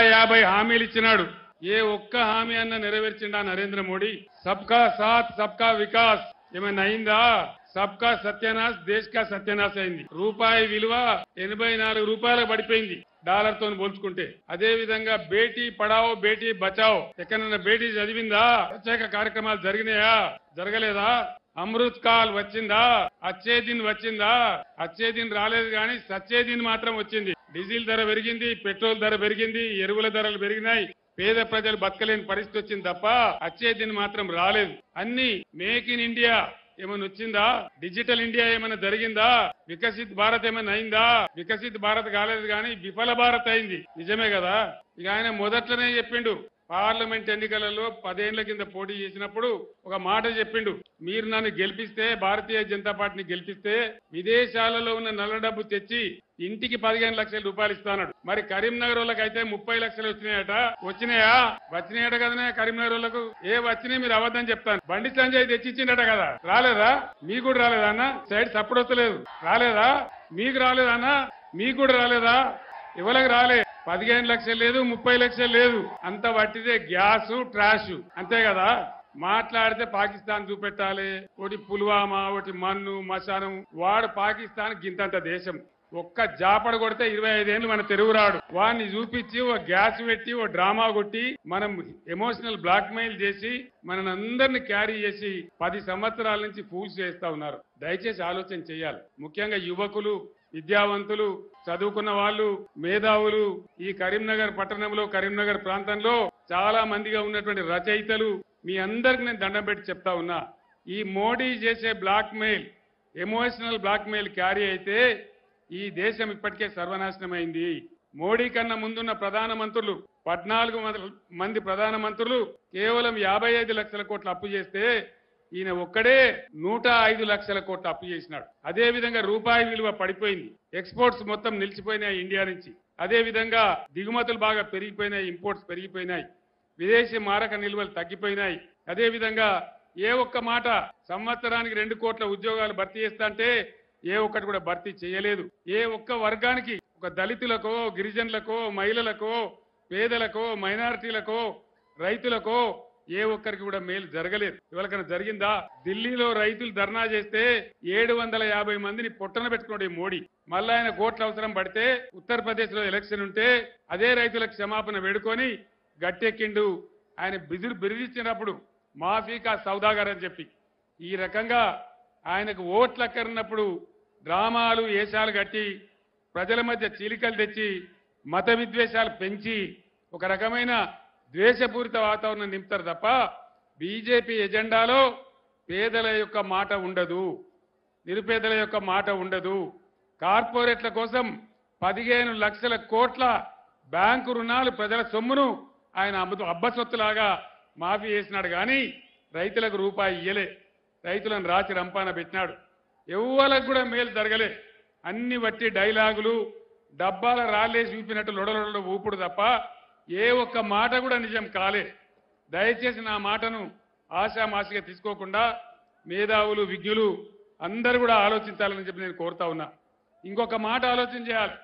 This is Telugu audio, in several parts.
యాభై హామీలు ఇచ్చినాడు ఏ ఒక్క హామీ అన్న నెరవేర్చిండా నరేంద్ర మోడీ సబ్కా సాత్ సబ్కా వికాస్ ఏమైనా అయిందా సబ్కా సత్యనాశ్ దేశ్ కా సత్యనాశ్ అయింది రూపాయి విలువ ఎనభై నాలుగు రూపాయలకు పడిపోయింది డాలర్ తో పోల్చుకుంటే అదే విధంగా బేటీ పడావో బేటీ బచావో ఎక్కడన్నా బేటీ చదివిందా ప్రత్యేక కార్యక్రమాలు జరిగినాయా జరగలేదా అమృత్ కాల్ వచ్చిందా అచ్చే దిన్ వచ్చిందా అచ్చే దిన్ రాలేదు కానీ సచ్చే దిన్ మాత్రం వచ్చింది డీజిల్ ధర పెరిగింది పెట్రోల్ ధర పెరిగింది ఎరువుల ధరలు పెరిగినాయి పేద ప్రజలు బతకలేని పరిస్థితి వచ్చింది తప్ప అచ్చే దిన్ మాత్రం రాలేదు అన్ని మేక్ ఇన్ ఇండియా ఏమైనా వచ్చిందా డిజిటల్ ఇండియా ఏమైనా జరిగిందా వికసిత్ భారత్ ఏమైనా అయిందా వికసిత్ భారత్ కాలేదు కానీ విఫల భారత్ అయింది నిజమే కదా ఇక ఆయన మొదట్లోనే చెప్పిండు పార్లమెంట్ ఎన్నికలలో పదేళ్ల కింద పోటీ చేసినప్పుడు ఒక మాట చెప్పిండు మీరు నన్ను గెలిపిస్తే భారతీయ జనతా పార్టీని గెలిపిస్తే విదేశాలలో ఉన్న నల్ల డబ్బు తెచ్చి ఇంటికి పదిహేను లక్షల రూపాయలు ఇస్తాడు మరి కరీంనగర్ వాళ్ళకి అయితే ముప్పై లక్షలు వచ్చినాయట వచ్చినాయా వచ్చినాయట కదనే కరీంనగర్ వాళ్ళకు ఏ వచ్చినాయి మీరు అబద్ధం చెప్తాను బండి సంజయ్ తెచ్చిచ్చిండట కదా రాలేదా మీకు కూడా రాలేదా అన్న సైడ్ సప్పుడు వస్తలేదు రాలేదా మీకు రాలేదా అన్న మీకు కూడా రాలేదా ఎవరికి రాలే పదిహేను లక్షలు లేదు ముప్పై లక్షలు లేదు అంత పట్టిదే గ్యాస్ ట్రాష్ అంతే కదా మాట్లాడితే పాకిస్తాన్ చూపెట్టాలి ఒకటి పుల్వామా ఒకటి మన్ను మశానం వాడు పాకిస్తాన్ గింతంత దేశం ఒక్క జాపడ కొడితే ఇరవై ఐదేళ్ళు మన తెలుగురాడు వాడిని చూపించి ఓ గ్యాస్ పెట్టి ఓ డ్రామా కొట్టి మనం ఎమోషనల్ బ్లాక్ మెయిల్ చేసి మన అందరిని క్యారీ చేసి పది సంవత్సరాల నుంచి ఫూల్స్ చేస్తా ఉన్నారు దయచేసి ఆలోచన చేయాలి ముఖ్యంగా యువకులు విద్యావంతులు చదువుకున్న వాళ్ళు మేధావులు ఈ కరీంనగర్ పట్టణంలో కరీంనగర్ ప్రాంతంలో చాలా మందిగా ఉన్నటువంటి రచయితలు మీ అందరికి నేను దండం పెట్టి చెప్తా ఉన్నా ఈ మోడీ చేసే blackmail emotional blackmail carry అయితే ఈ దేశం ఇప్పటికే సర్వనాశనమైంది మోడీ కన్నా ముందున్న ప్రధానమంత్రులు పద్నాలుగు మంది- మంది ప్రధానమంత్రులు కేవలం యాభై ఐదు లక్షల కోట్ల అప్పు చేస్తే ఈయన ఒక్కడే నూట ఐదు లక్షల కోట్ల అప్పు చేసినాడు అదే విధంగా రూపాయి విలువ పడిపోయింది ఎక్స్పోర్ట్స్ మొత్తం నిలిచిపోయినాయి ఇండియా నుంచి అదే విధంగా దిగుమతులు బాగా పెరిగిపోయినాయి ఇంపోర్ట్స్ పెరిగిపోయినాయి విదేశీ మారక నిల్వలు తగ్గిపోయినాయి అదే విధంగా ఏ ఒక్క మాట సంవత్సరానికి రెండు కోట్ల ఉద్యోగాలు భర్తీ చేస్తా అంటే ఏ ఒక్కటి కూడా భర్తీ చేయలేదు ఏ ఒక్క వర్గానికి ఒక దళితులకో గిరిజనులకో మహిళలకో పేదలకో మైనారిటీలకో రైతులకో ఏ ఒక్కరికి కూడా మేలు జరగలేదు ఎవరికైనా జరిగిందా ఢిల్లీలో రైతులు ధర్నా చేస్తే ఏడు వందల యాభై మందిని పొట్టన పెట్టుకున్నాడు ఈ మోడీ మళ్ళా ఆయన కోట్ల అవసరం పడితే ఉత్తరప్రదేశ్ లో ఎలక్షన్ ఉంటే అదే రైతులకు క్షమాపణ వేడుకొని గట్టెక్కిండు ఆయన బిదురు బిరిదిచ్చినప్పుడు మాఫీకా సౌదాగర్ అని చెప్పి ఈ రకంగా ఆయనకు ఓట్లు అక్కరినప్పుడు డ్రామాలు ఏషాలు కట్టి ప్రజల మధ్య చీలికలు తెచ్చి మత విద్వేషాలు పెంచి ఒక రకమైన ద్వేషపూరిత వాతావరణం నింపుతారు తప్ప బీజేపీ ఎజెండాలో పేదల యొక్క మాట ఉండదు నిరుపేదల యొక్క మాట ఉండదు కార్పొరేట్ల కోసం పదిహేను లక్షల కోట్ల బ్యాంకు రుణాలు ప్రజల సొమ్మును ఆయన అబ్బ- అబ్బసొత్తులాగా మాఫీ చేసినాడు కానీ రైతులకు రూపాయి ఇయ్యలే రైతులను రాచి రంపాన పెట్టినాడు ఎవ్వలకు కూడా మేలు జరగలే అన్ని వట్టి డైలాగులు డబ్బాల రాళ్ళేసి చూపినట్టు లొడలొడలు ఊపుడు తప్ప ఏ ఒక్క మాట కూడా నిజం కాలే దయచేసి నా మాటను ఆశామాసిగా తీసుకోకుండా మేధావులు విజ్ఞులు అందరూ కూడా ఆలోచించాలని చెప్పి నేను కోరుతా ఉన్నా ఇంకొక మాట ఆలోచన చేయాలి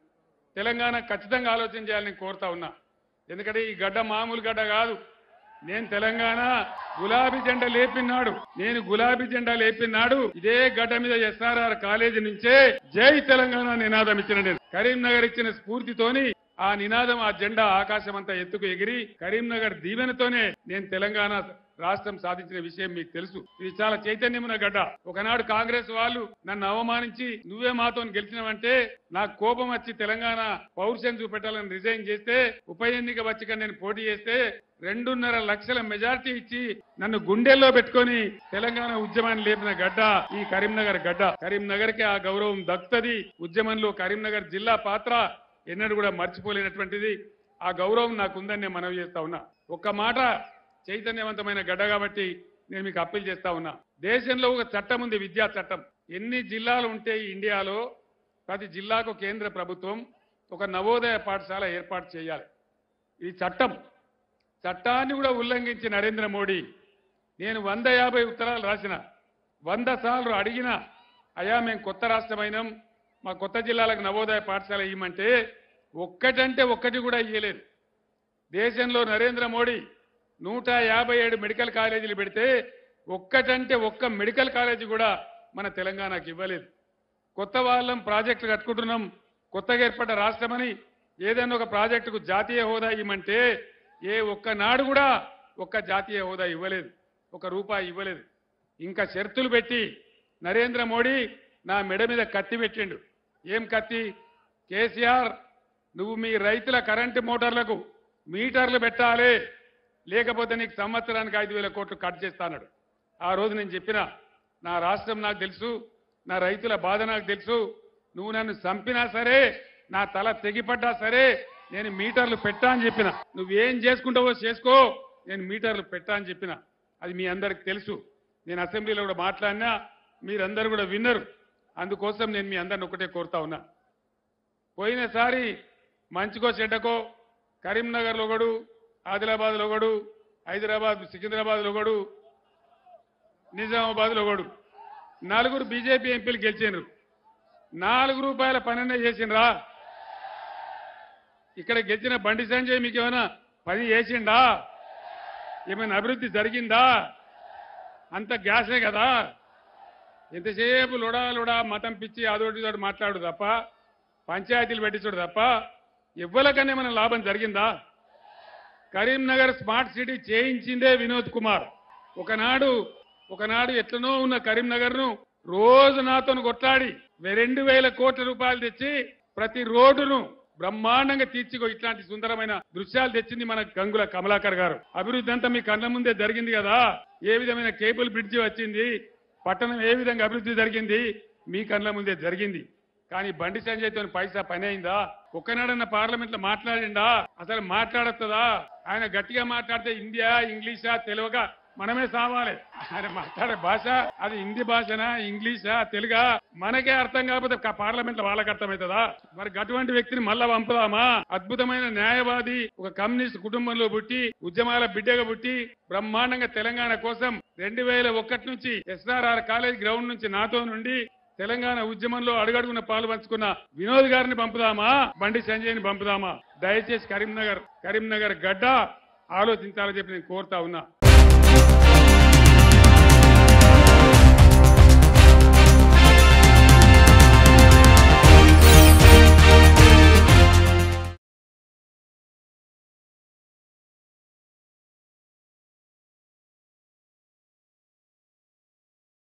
తెలంగాణ ఖచ్చితంగా ఆలోచన చేయాలని నేను కోరుతా ఉన్నా ఎందుకంటే ఈ గడ్డ మామూలు గడ్డ కాదు నేను తెలంగాణ గులాబీ జెండా లేపినాడు నేను గులాబీ జెండా లేపినాడు ఇదే గడ్డ మీద ఎస్ఆర్ఆర్ కాలేజీ నుంచే జై తెలంగాణ నినాదం ఇచ్చిన నేను కరీంనగర్ ఇచ్చిన స్ఫూర్తితోని ఆ నినాదం ఆ జెండా ఆకాశం అంతా ఎత్తుకు ఎగిరి కరీంనగర్ దీవెనతోనే నేను తెలంగాణ రాష్ట్రం సాధించిన విషయం మీకు తెలుసు ఇది చాలా చైతన్యమున్న గడ్డ ఒకనాడు కాంగ్రెస్ వాళ్ళు నన్ను అవమానించి నువ్వే మాతో గెలిచినవంటే నాకు కోపం వచ్చి తెలంగాణ పౌరుషం చూపెట్టాలని రిజైన్ చేస్తే ఉప ఎన్నిక వచ్చి కానీ నేను పోటీ చేస్తే రెండున్నర లక్షల మెజార్టీ ఇచ్చి నన్ను గుండెల్లో పెట్టుకొని తెలంగాణ ఉద్యమాన్ని లేపిన గడ్డ ఈ కరీంనగర్ గడ్డ కరీంనగర్ కి ఆ గౌరవం దక్కుతుంది ఉద్యమంలో కరీంనగర్ జిల్లా పాత్ర ఎన్నడూ కూడా మర్చిపోలేనటువంటిది ఆ గౌరవం నాకు ఉందని నేను మనవి చేస్తా ఉన్నా ఒక్క మాట చైతన్యవంతమైన గడ్డ కాబట్టి నేను మీకు అప్పీల్ చేస్తా ఉన్నా దేశంలో ఒక చట్టం ఉంది విద్యా చట్టం ఎన్ని జిల్లాలు ఉంటే ఈ ఇండియాలో ప్రతి జిల్లాకు కేంద్ర ప్రభుత్వం ఒక నవోదయ పాఠశాల ఏర్పాటు చేయాలి ఇది చట్టం చట్టాన్ని కూడా ఉల్లంఘించి నరేంద్ర మోడీ నేను వంద యాభై ఉత్తరాలు రాసిన వంద సార్లు అడిగిన అయా మేము కొత్త రాష్ట్రమైనాం మా కొత్త జిల్లాలకు నవోదయ పాఠశాల ఇవ్వమంటే ఒక్కటంటే ఒక్కటి కూడా ఇయ్యలేదు దేశంలో నరేంద్ర మోడీ నూట యాభై ఏడు మెడికల్ కాలేజీలు పెడితే ఒక్కటంటే ఒక్క మెడికల్ కాలేజీ కూడా మన తెలంగాణకు ఇవ్వలేదు కొత్త వాళ్ళం ప్రాజెక్టులు కట్టుకుంటున్నాం కొత్తగా ఏర్పడ్డ రాష్ట్రమని ఏదైనా ఒక ప్రాజెక్టుకు జాతీయ హోదా ఇవ్వమంటే ఏ ఒక్క నాడు కూడా ఒక్క జాతీయ హోదా ఇవ్వలేదు ఒక రూపాయి ఇవ్వలేదు ఇంకా షరతులు పెట్టి నరేంద్ర మోడీ నా మెడ మీద కత్తి పెట్టిండు ఏం కత్తి కేసీఆర్ నువ్వు మీ రైతుల కరెంటు మోటార్లకు మీటర్లు పెట్టాలి లేకపోతే నీకు సంవత్సరానికి ఐదు వేల కోట్లు కట్ చేస్తాడు ఆ రోజు నేను చెప్పిన నా రాష్ట్రం నాకు తెలుసు నా రైతుల బాధ నాకు తెలుసు నువ్వు నన్ను చంపినా సరే నా తల తెగిపడ్డా సరే నేను మీటర్లు పెట్టా అని చెప్పిన నువ్వేం చేసుకుంటావో చేసుకో నేను మీటర్లు పెట్టా అని చెప్పిన అది మీ అందరికి తెలుసు నేను అసెంబ్లీలో కూడా మాట్లాడినా మీరందరూ కూడా విన్నరు అందుకోసం నేను మీ అందరిని ఒకటే కోరుతా ఉన్నా పోయినసారి మంచికో చెడ్డకో కరీంనగర్లో ఒకడు ఆదిలాబాద్లో ఒకడు హైదరాబాద్ సికింద్రాబాద్లో ఒకడు నిజామాబాద్లో ఒకడు నలుగురు బీజేపీ ఎంపీలు గెలిచినారు నాలుగు రూపాయల పనన్నా చేసిండ్రా ఇక్కడ గెలిచిన బండి సంజయ్ మీకు ఏమైనా పని చేసిండా ఏమైనా అభివృద్ధి జరిగిందా అంత గ్యాసే కదా ఎంతసేపు లుడా లుడా మతం పిచ్చి అదోటి ఇదోటి మాట్లాడు తప్ప పంచాయతీలు పెట్టించుడు తప్ప ఎవ్వరికన్నా ఏమైనా లాభం జరిగిందా కరీంనగర్ స్మార్ట్ సిటీ చేయించిందే వినోద్ కుమార్ ఒకనాడు ఒకనాడు ఎట్లనో ఉన్న కరీంనగర్ ను రోజు నాతో కొట్లాడి రెండు వేల కోట్ల రూపాయలు తెచ్చి ప్రతి రోడ్డును బ్రహ్మాండంగా తీర్చిగో ఇట్లాంటి సుందరమైన దృశ్యాలు తెచ్చింది మన గంగుల కమలాకర్ గారు అభివృద్ధి అంతా మీ కళ్ళ ముందే జరిగింది కదా ఏ విధమైన కేబుల్ బ్రిడ్జి వచ్చింది పట్టణం ఏ విధంగా అభివృద్ధి జరిగింది మీ కళ్ళ ముందే జరిగింది కానీ బండి సంజయ్తో పైసా పని అయిందా ఒక్కనాడన్న పార్లమెంట్ లో మాట్లాడిందా అసలు మాట్లాడొస్తుందా ఆయన గట్టిగా మాట్లాడితే హిందీయా ఇంగ్లీషా తెలుగుగా మనమే సావాలి ఆయన మాట్లాడే భాష అది హిందీ భాషనా ఇంగ్లీషా తెలుగా మనకే అర్థం కాకపోతే క- పార్లమెంట్ లో వాళ్ళకి అర్థమవుతుందా మరి అటువంటి వ్యక్తిని మళ్ళా పంపుదామా అద్భుతమైన న్యాయవాది ఒక కమ్యూనిస్ట్ కుటుంబంలో పుట్టి ఉద్యమాల బిడ్డగా పుట్టి బ్రహ్మాండంగా తెలంగాణ కోసం రెండు వేల ఒకటి నుంచి ఎస్ఆర్ఆర్ కాలేజ్ గ్రౌండ్ నుంచి నాతో నుండి తెలంగాణ ఉద్యమంలో అడుగడుగున పాలు పంచుకున్న వినోద్ గారిని పంపుదామా బండి సంజయ్ని పంపుదామా దయచేసి కరీంనగర్ కరీంనగర్ గడ్డ ఆలోచించాలని చెప్పి నేను కోరుతా ఉన్నా